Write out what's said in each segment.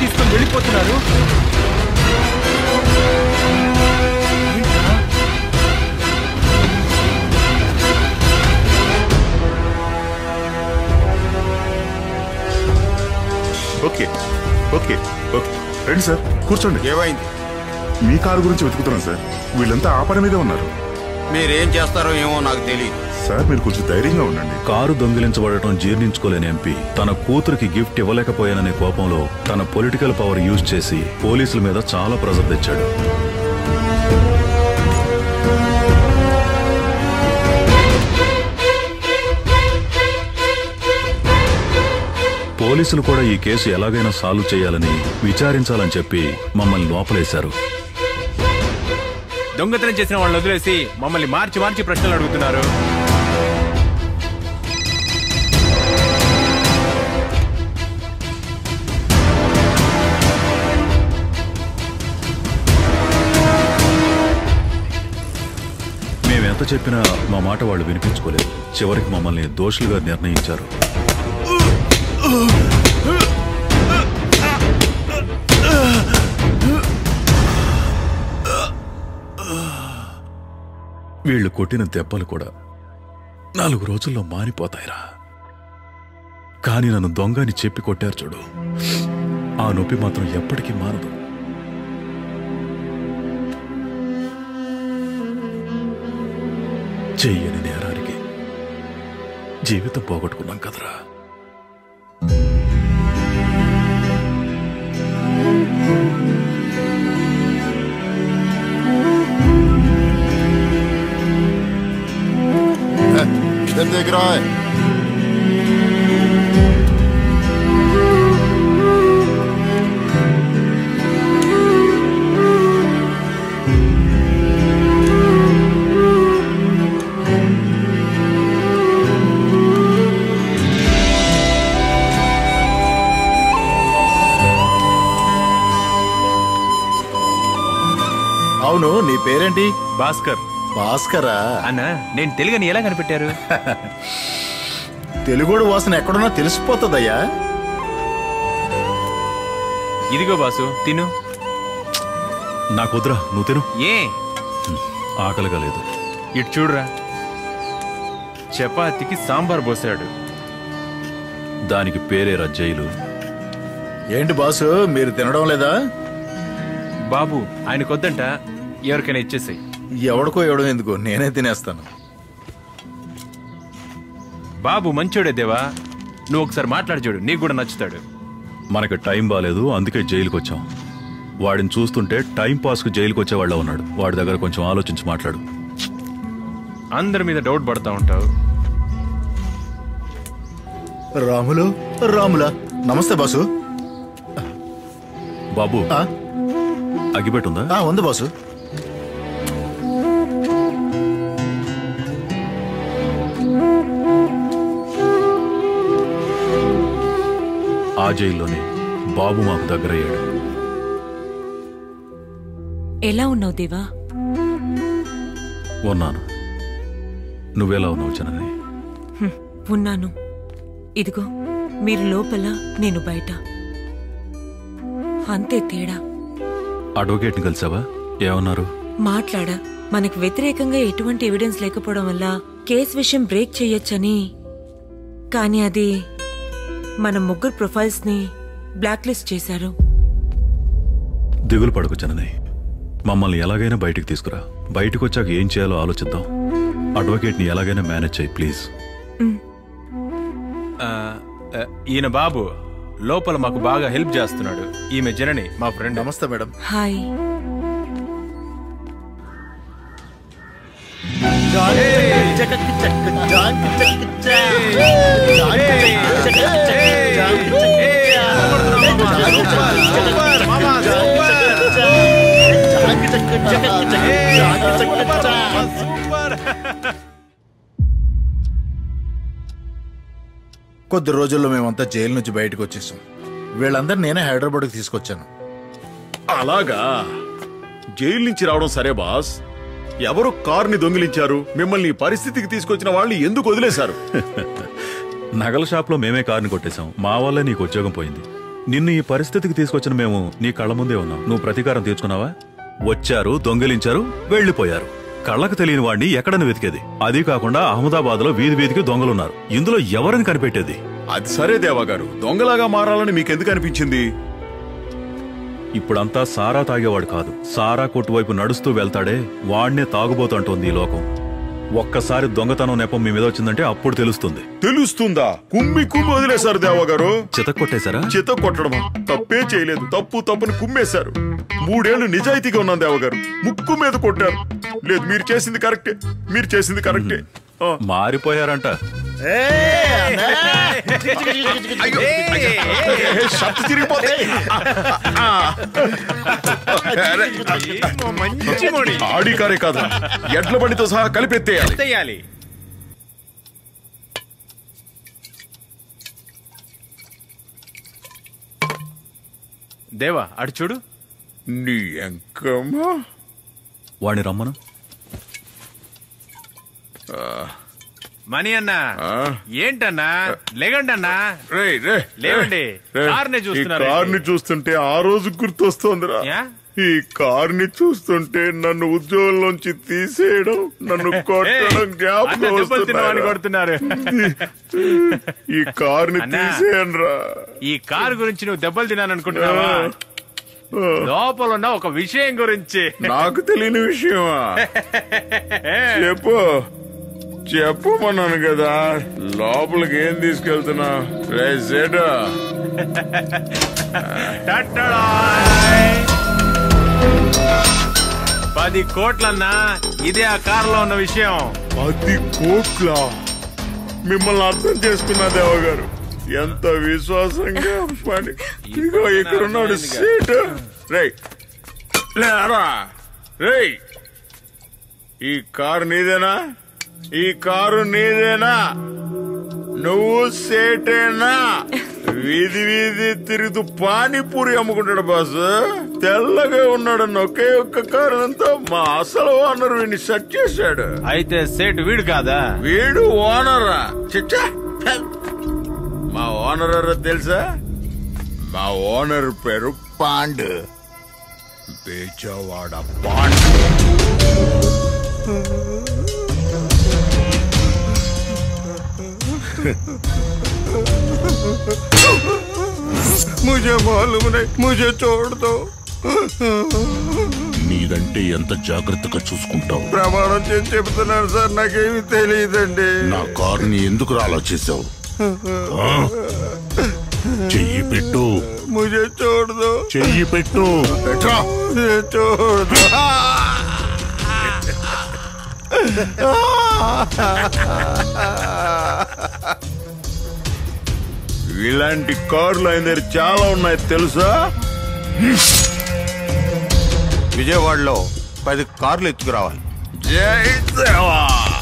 తీసుకొని వెళ్ళిపోతున్నారు okay okay okay రండి సార్ కూర్చోండి ఏమైంది మీ కారు గురించి వెతుకుతున్నాం సార్ వీళ్ళంతా ఆ పని మీదే ఉన్నారు మీరేం చేస్తారో ఏమో నాకు తెలియదు సార్ మీరు కొంచెం ధైర్యంగా ఉండండి కారు దొంగిలించబడటం జీర్ణించుకోలేని ఎంపీ తన కూతురికి గిఫ్ట్ ఇవ్వలేకపోయాననే కోపంలో తన పొలిటికల్ పవర్ యూజ్ చేసి పోలీసుల మీద చాలా ప్రెజర్ తెచ్చాడు పోలీసులు కూడా ఈ కేసు ఎలాగైనా సాల్వ్ చేయాలని విచారించాలని చెప్పి మమ్మల్ని లోపలేశారు దొంగతనం చేసిన వాళ్ళని వదిలేసి మమ్మల్ని మార్చి మార్చి ప్రశ్నలు అడుగుతున్నారు మేమెంత చెప్పినా మా మాట వాళ్ళు వినిపించుకోలేదు చివరికి మమ్మల్ని దోషులుగా నిర్ణయించారు వీళ్ళు కొట్టిన దెబ్బలు కూడా నాలుగు రోజుల్లో మానిపోతాయిరా కానీ నన్ను దొంగ అని చెప్పి కొట్టారు చూడు ఆ నొప్పి మాత్రం ఎప్పటికీ మారదు చెయ్యని నేరానికి జీవితం పోగొట్టుకున్నాం కదరా इधर देख रहा है అవును నీ పేరేంటి భాస్కర్ భాస్కరా అన్న నేను తెలుగుని ఎలా కనిపెట్టారు తెలుగుడు వాసన ఎక్కడున్నా తెలిసిపోతుందయ్యా ఇదిగో బాసు తిను నాకు వద్దురా నువ్వు తిను ఏ ఆకలిగా లేదు ఇటు చూడురా చపాతీకి సాంబార్ పోసాడు దానికి పేరేరా జైలు ఏంటి బాసు మీరు తినడం లేదా బాబు ఆయనకు వద్దంట ఎవరికైనా ఇచ్చేసాయి ఎవడికో ఎవడం ఎందుకు నేనే తినేస్తాను బాబు మంచోడే దేవా నువ్వు ఒకసారి మాట్లాడి చూడు నీకు కూడా నచ్చుతాడు మనకి టైం బాలేదు అందుకే జైలుకి వచ్చాం వాడిని చూస్తుంటే టైం పాస్కు జైలుకి వచ్చేవాళ్ళ ఉన్నాడు వాడి దగ్గర కొంచెం ఆలోచించి మాట్లాడు అందరి మీద డౌట్ పడతా ఉంటావు రాములు రాములా నమస్తే బాసు బాబు ఆ, అగిపెట్టుందా ఆ, ఉంది బాసు ఆ జైల్లోనే బాబు మాకు దగ్గరయ్యాడు ఎలా ఉన్నావు దేవా ఉన్నాను నువ్వెలా ఉన్నావు జనని హ్మ్, ఉన్నాను ఇదిగో మీరు లోపల నేను బయట అంతే తేడా అడ్వకేట్ని కలిసావా ఏమన్నారు మాట్లాడా మనకు వ్యతిరేకంగా ఎటువంటి ఎవిడెన్స్ లేకపోవడం వల్ల కేస్ విషయం బ్రేక్ చెయ్యొచ్చని కానీ అది మన ముగ్గురు ప్రొఫైల్స్ ని బ్లాక్ లిస్ట్ చేశారు దిగులు పడకు జనని మమ్మల్ని ఎలాగైనా బయటికి తీసుకురా బయటకు వచ్చాక ఏం చేయాలో ఆలోచిద్దాం అడ్వకేట్ని ఎలాగైనా మేనేజ్ చేయి ప్లీజ్ ఆ, ఆ, ఈయన బాబు లోపల మాకు బాగా హెల్ప్ చేస్తున్నాడు ఈమె జనని మా ఫ్రెండ్ నమస్తే మేడం హాయ్ కొద్ది రోజుల్లో మేమంతా జైలు నుంచి బయటకు వచ్చేసాం వీళ్ళందరూ నేనే హైదరాబాద్కి తీసుకొచ్చాను అలాగా జైలు నుంచి రావడం సరే బాస్ ఎవరు కారుని దొంగిలించారు మిమ్మల్ని ఈ పరిస్థితికి తీసుకొచ్చిన వాళ్ళని ఎందుకు వదిలేశారు నగల షాప్లో మేమే కారుని కొట్టేశాం మా వల్లే నీకు ఉద్యోగం పోయింది నిన్ను ఈ పరిస్థితికి తీసుకొచ్చిన మేము నీ కళ్ళ ముందే ఉన్నాం నువ్వు ప్రతీకారం తీర్చుకున్నావా వచ్చారు దొంగిలించారు వెళ్లిపోయారు కళ్ళకు తెలియని వాడిని ఎక్కడని వెతికేది అది కాకుండా అహ్మదాబాద్ లో వీధి వీధికి దొంగలున్నారు ఇందులో ఎవరిని కనిపెట్టేది అది సరే దేవా గారు దొంగలాగా మారాలని మీకెందుకు అనిపించింది ఇప్పుడంతా సారా తాగేవాడు కాదు సారా కొట్టు వైపు నడుస్తూ వెళ్తాడే వాడినే తాగుబోతుంటోంది ఈ లోకం ఒక్కసారి దొంగతనం నెపం మీ మీద వచ్చిందంటే అప్పుడు తెలుస్తుంది తెలుస్తుందా కుమ్మి కుమ్మి వదిలేశారు దేవా గారు చితక్కొట్టేశారా చిత కొట్టడమా తప్పే చేయలేదు తప్పు తప్పుని కుమ్మేశారు మూడేళ్లు నిజాయితీగా ఉన్నాను దేవగారు ముక్కు మీద కొట్టారు లేదు మీరు చేసింది కరెక్టే మీరు చేసింది కరెక్టే ఆ. మారిపోయారంట ఏ, షర్ట్ చిరిగిపోతే ఆడి కారే కాదు ఎడ్ల బండితో సహా కలిపెత్తేయాలి చెయ్యాలి దేవా అటు చూడు నీ ఎంకమ్మా వాడిని రమ్మను మణి అన్నా ఆ? ఏంటన్నా లేగండి అన్నా రేయ్, రే, లేవండి. రే. కార్ని ఈ చూస్తున్నారా? కార్ని చూస్తుంటే ఆ రోజు గుర్తొస్తోందిరా యా? ఈ కార్ని చూస్తుంటే నన్ను ఉద్యోగంలోంచి తీసేయడం నన్ను కొట్టడం అన్న జ్ఞాపకం దెబ్బలు తిన్నవాడిని వస్తున్నాయిరా. కొడుతున్నారు ఈ కార్ని అన్నా. తీసేయండిరా ఈ కారు గురించి నువ్వు దెబ్బలు తిన్నాను అనుకుంటున్నావా లోపల ఉన్న ఒక విషయం గురించి నాకు తెలియని విషయమా చెప్పు చెప్పమన్నాను కదా లోపలికి ఏం తీసుకెళ్తున్నా రే సేటు టట్టడాయ్. పది కోట్లన్నా ఇదే ఆ కారులో ఉన్న విషయం పది కోట్ల మిమ్మల్ని అర్థం చేసుకున్నా దేవ గారు ఎంత విశ్వాసంగా పని ఇదిగో ఇక్కడున్నాడు సీట్ రేయ్ లేరా రేయ్ ఈ కారు నీదేనా ఈ కారు నీదేనా నువ్వు సేటేనా వీధి వీధి తిరుగుతూ పానీపూరి అమ్ముకుంటాడు బాసు తెల్లగా ఉన్నాడు ఒకే ఒక్క కారణంతో మా అసలు ఓనర్ వీడిని సెట్ చేశాడు అయితే సేటు వీడు కాదా వీడు ఓనరా చిచ్చా మా ఓనర్ ఎవరో తెలుసా మా ఓనర్ పేరు పాండ్ బేజవాడ పాండ్ ముझे मालूम नहीं मुझे छोड़ दो నీదంటే ఎంత జాగ్రత్తగా చూసుకుంటావు ప్రమాణం చేసి చెప్తున్నాను సార్ నాకేమీ తెలియదండి నా కారుని ఎందుకు అలా చేసావు ఆ? చెయ్యి పెట్టు ముझे छोड़ दो చెయ్యి పెట్టు मुझे छोड़ दो ఇలాంటి కార్లు ఆయన దగ్గర చాలా ఉన్నాయి తెలుసా విజయవాడలో పది కార్లు ఎత్తుకురావాలి జై దేవా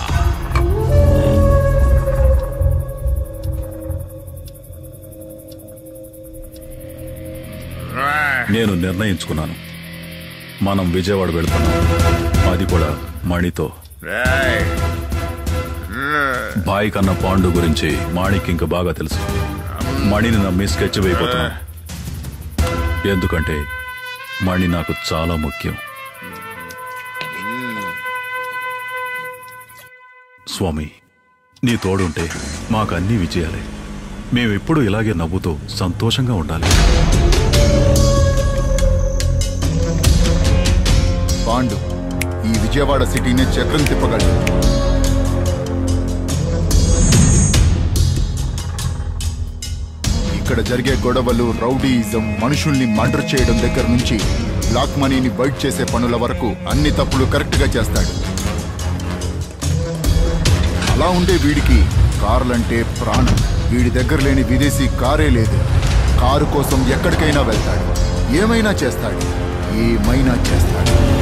నేను నిర్ణయించుకున్నాను మనం విజయవాడ వెళ్తున్నాం అది కూడా మణితో రేయ్. బాయ్ కన్న పాండు గురించి మాణిక్ ఇంకా బాగా తెలుసు మణిని నమ్మి స్కెచ్ వేయబోతున్నాను ఎందుకంటే మణి నాకు చాలా ముఖ్యం స్వామి నీ తోడుంటే మాకు అన్ని విజయాలే మేమెప్పుడు ఇలాగే నవ్వుతూ సంతోషంగా ఉండాలి పాండు ఈ విజయవాడ సిటీని చక్రం తిప్పగలడు ఇక్కడ జరిగే గొడవలు రౌడీయిజం మనుషుల్ని మర్డర్ చేయడం దగ్గర నుంచి బ్లాక్ మనీని వైట్ చేసే పనుల వరకు అన్ని తప్పులు కరెక్ట్ గా చేస్తాడు అలా ఉండే వీడికి కార్లంటే ప్రాణం వీడి దగ్గర లేని విదేశీ కారే లేదు కారు కోసం ఎక్కడికైనా వెళ్తాడు ఏమైనా చేస్తాడు ఏమైనా చేస్తాడు